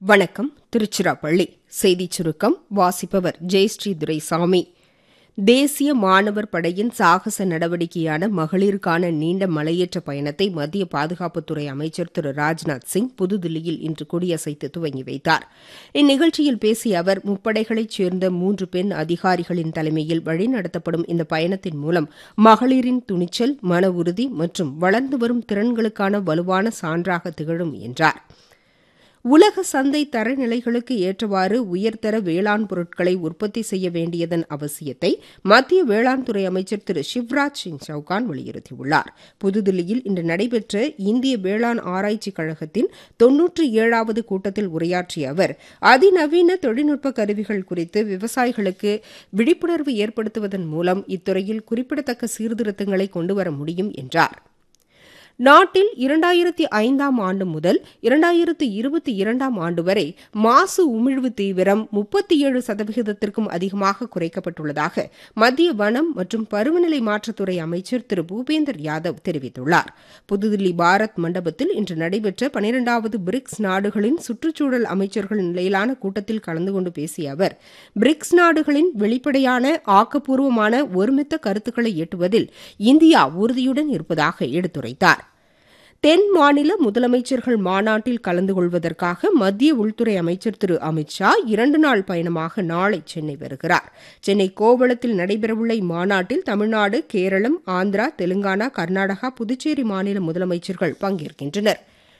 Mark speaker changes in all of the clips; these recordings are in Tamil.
Speaker 1: வணக்கம் திருச்சிராப்பள்ளி செய்திச் சுருக்கம் வாசிப்பவர் ஜெயஸ்ரீ துரைசாமி தேசிய மாணவர் படையின் சாகச நடவடிக்கையான மகளிருக்கான நீண்ட மலையேற்ற பயணத்தை மத்திய பாதுகாப்புத்துறை அமைச்சர் திரு ராஜ்நாத் சிங் புதுதில்லியில் இன்று கொடியசைத்து துவங்கி வைத்தார் இந்நிகழ்ச்சியில் பேசிய அவர் முப்படைகளைச் சேர்ந்த மூன்று பெண் அதிகாரிகளின் தலைமையில் வழிநடத்தப்படும் இந்த பயணத்தின் மூலம் மகளிரின் துணிச்சல் மன உறுதி மற்றும் வளர்ந்து வரும் திறன்களுக்கான வலுவான சான்றாக திகழும் என்றார் உலக சந்தை தரநிலைகளுக்கு ஏற்றவாறு உயர்தர வேளாண் பொருட்களை உற்பத்தி செய்ய வேண்டியதன் அவசியத்தை மத்திய வேளாண் துறை அமைச்சர் திரு சிவராஜ் சிங் சௌகான் வலியுறுத்தியுள்ளார் புதுதில்லியில் இன்று நடைபெற்ற இந்திய வேளாண் ஆராய்ச்சிக் கழகத்தின் தொன்னூற்றி ஏழாவது கூட்டத்தில் உரையாற்றிய அவர் அதிநவீன தொழில்நுட்ப கருவிகள் குறித்து விவசாயிகளுக்கு விழிப்புணர்வு ஏற்படுத்துவதன் மூலம் இத்துறையில் குறிப்பிடத்தக்க சீர்திருத்தங்களை கொண்டுவர முடியும் என்றார் நாட்டில் இரண்டாயிரத்தி ஐந்தாம் ஆண்டு முதல் இரண்டாயிரத்து இருபத்தி இரண்டாம் ஆண்டு வரை மாசு உமிழ்வு தீவிரம் முப்பத்தி ஏழு சதவிகிதத்திற்கும் அதிகமாக குறைக்கப்பட்டுள்ளதாக மத்திய வனம் மற்றும் பருவநிலை மாற்றத்துறை அமைச்சர் திரு பூபேந்தர் யாதவ் தெரிவித்துள்ளார் புதுதில்லி பாரத் மண்டபத்தில் இன்று நடைபெற்ற பனிரெண்டாவது பிரிக்ஸ் நாடுகளின் சுற்றுச்சூழல் அமைச்சர்கள் நிலையிலான கூட்டத்தில் கலந்து கொண்டு பேசிய அவர் பிரிக்ஸ் நாடுகளின் வெளிப்படையான ஆக்கப்பூர்வமான ஒருமித்த கருத்துக்களை எட்டுவதில் இந்தியா உறுதியுடன் இருப்பதாக எடுத்துரைத்தார் தென் மாநில முதலமைச்சர்கள் மாநாட்டில் கலந்து கொள்வதற்காக மத்திய உள்துறை அமைச்சர் திரு அமித் ஷா இரண்டு நாள் பயணமாக நாளை சென்னை வருகிறார் சென்னை கோவளத்தில் நடைபெறவுள்ள இம்மாநாட்டில் தமிழ்நாடு கேரளம் ஆந்திரா தெலுங்கானா கர்நாடகா புதுச்சேரி மாநில முதலமைச்சர்கள் பங்கேற்கின்றனர்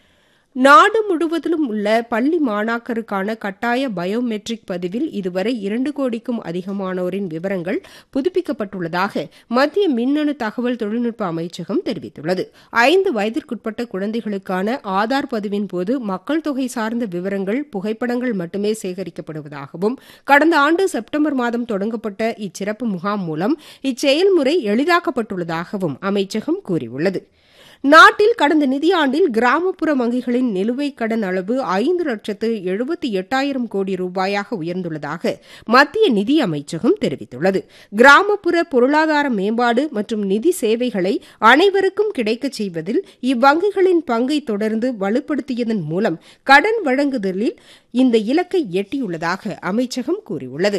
Speaker 1: நாடு முழுவதிலும் உள்ள பள்ளி மாணாக்கருக்கான கட்டாய பயோமெட்ரிக் பதிவில் இதுவரை இரண்டு கோடிக்கும் அதிகமானோரின் விவரங்கள் புதுப்பிக்கப்பட்டுள்ளதாக மத்திய மின்னணு தகவல் தொழில்நுட்ப அமைச்சகம் தெரிவித்துள்ளது ஐந்து வயதிற்குட்பட்ட குழந்தைகளுக்கான ஆதார் பதிவின் போது மக்கள் தொகை சார்ந்த விவரங்கள் புகைப்படங்கள் மட்டுமே சேகரிக்கப்படுவதாகவும் கடந்த ஆண்டு செப்டம்பர் மாதம் தொடங்கப்பட்ட இச்சிறப்பு முகாம் மூலம் இச்செயல்முறை எளிதாக்கப்பட்டுள்ளதாகவும் அமைச்சகம் கூறியுள்ளது நாட்டில் கடந்த நிதியாண்டில் கிராமப்புற வங்கிகளின் நிலுவைக் கடன் அளவு ஐந்து லட்சத்து எழுபத்தி எட்டாயிரம் கோடி ரூபாயாக உயர்ந்துள்ளதாக மத்திய நிதி அமைச்சகம் தெரிவித்துள்ளது கிராமப்புற பொருளாதார மேம்பாடு மற்றும் நிதி சேவைகளை அனைவருக்கும் கிடைக்கச் செய்வதில் இவ்வங்கிகளின் பங்கை தொடர்ந்து வலுப்படுத்தியதன் மூலம் கடன் வழங்குதலில் இந்த இலக்கை எட்டியுள்ளதாக அமைச்சகம் கூறியுள்ளது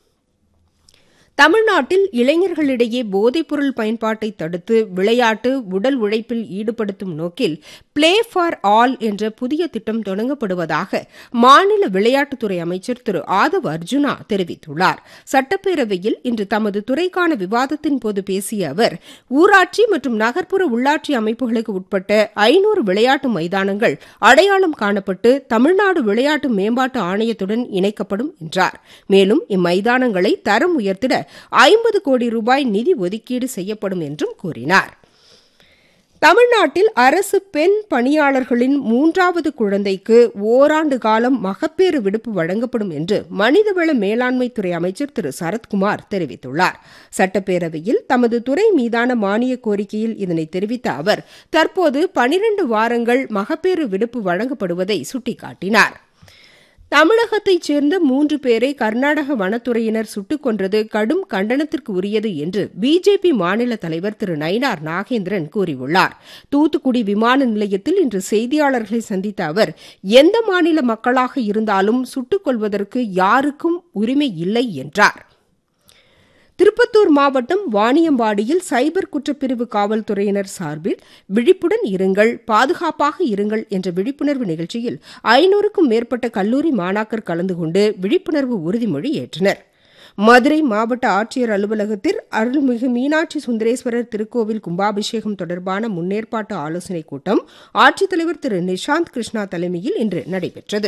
Speaker 1: தமிழ்நாட்டில் இளைஞர்களிடையே போதைப்பொருள் பயன்பாட்டை தடுத்து விளையாட்டு உடல் உழைப்பில் ஈடுபடுத்தும் நோக்கில் பிளே ஃபார் ஆல் என்ற புதிய திட்டம் தொடங்கப்படுவதாக மாநில விளையாட்டுத்துறை அமைச்சர் திரு ஆதவ் அர்ஜுனா தெரிவித்துள்ளார் சட்டப்பேரவையில் இன்று தமது துறைக்கான விவாதத்தின் போது பேசிய அவர் ஊராட்சி மற்றும் நகர்ப்புற உள்ளாட்சி அமைப்புகளுக்கு உட்பட்ட ஐநூறு விளையாட்டு மைதானங்கள் அடையாளம் காணப்பட்டு தமிழ்நாடு விளையாட்டு மேம்பாட்டு ஆணையத்துடன் இணைக்கப்படும் என்றார் மேலும் இம்மைதானங்களை தரம் உயர்த்திட ஐம்பது கோடி ரூபாய் நிதி ஒதுக்கீடு செய்யப்படும் என்றும் கூறினார் தமிழ்நாட்டில் அரசு பெண் பணியாளர்களின் மூன்றாவது குழந்தைக்கு ஓராண்டு காலம் மகப்பேறு விடுப்பு வழங்கப்படும் என்று மனிதவள மேலாண்மைத்துறை அமைச்சர் திரு சரத்குமார் தெரிவித்துள்ளார் சட்டப்பேரவையில் தமது துறை மீதான மானிய கோரிக்கையில் இதனை தெரிவித்த அவர் தற்போது பனிரண்டு வாரங்கள் மகப்பேறு விடுப்பு வழங்கப்படுவதை சுட்டிக்காட்டினார் தமிழகத்தைச் சேர்ந்த மூன்று பேரை கர்நாடக வனத்துறையினர் சுட்டுக் கொன்றது கடும் கண்டனத்திற்கு உரியது என்று பிஜேபி மாநில தலைவர் திரு நயினார் நாகேந்திரன் கூறியுள்ளார் தூத்துக்குடி விமான நிலையத்தில் இன்று செய்தியாளர்களை சந்தித்த அவர் எந்த மாநில மக்களாக இருந்தாலும் சுட்டுக் கொள்வதற்கு யாருக்கும் உரிமை இல்லை என்றார் திருப்பத்தூர் மாவட்டம் வாணியம்பாடியில் சைபர் குற்றப்பிரிவு காவல்துறையினர் சார்பில் விழிப்புடன் இருங்கள் பாதுகாப்பாக இருங்கள் என்ற விழிப்புணர்வு நிகழ்ச்சியில் ஐநூறுக்கும் மேற்பட்ட கல்லூரி மாணாக்கர் கலந்து கொண்டு விழிப்புணர்வு உறுதிமொழி ஏற்றனர் மதுரை மாவட்ட ஆட்சியர் அலுவலகத்தில் அருள்மிகு மீனாட்சி சுந்தரேஸ்வரர் திருக்கோவில் கும்பாபிஷேகம் தொடர்பான முன்னேற்பாட்டு ஆலோசனைக் கூட்டம் ஆட்சித்தலைவர் திரு நிஷாந்த் கிருஷ்ணா தலைமையில் இன்று நடைபெற்றது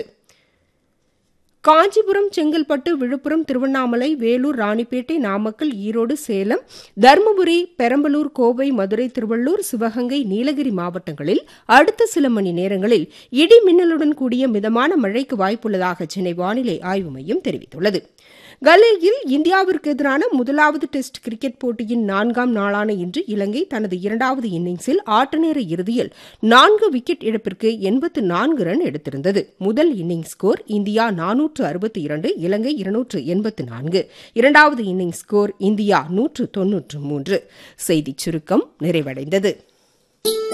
Speaker 1: காஞ்சிபுரம் செங்கல்பட்டு விழுப்புரம் திருவண்ணாமலை வேலூர் ராணிப்பேட்டை நாமக்கல் ஈரோடு சேலம் தருமபுரி பெரம்பலூர் கோவை மதுரை திருவள்ளூர் சிவகங்கை நீலகிரி மாவட்டங்களில் அடுத்த சில மணி நேரங்களில் இடி மின்னலுடன் கூடிய மிதமான மழைக்கு வாய்ப்புள்ளதாக சென்னை வானிலை ஆய்வு மையம் தெரிவித்துள்ளது கலேயில் இந்தியாவிற்கு எதிரான முதலாவது டெஸ்ட் கிரிக்கெட் போட்டியின் நான்காம் நாளான இன்று இலங்கை தனது இரண்டாவது இன்னிங்ஸில் ஆட்டநேர இறுதியில் நான்கு விக்கெட் இழப்பிற்கு எண்பத்து நான்கு ரன் எடுத்திருந்தது முதல் இன்னிங்ஸ் ஸ்கோர் இந்தியா நானூற்று அறுபத்தி இரண்டு இலங்கை இருநூற்று எண்பத்து நான்கு இரண்டாவது இன்னிங்ஸ் ஸ்கோர் இந்தியா நூற்று தொன்னூற்று மூன்று செய்திச் சுருக்கம் நிறைவடைந்தது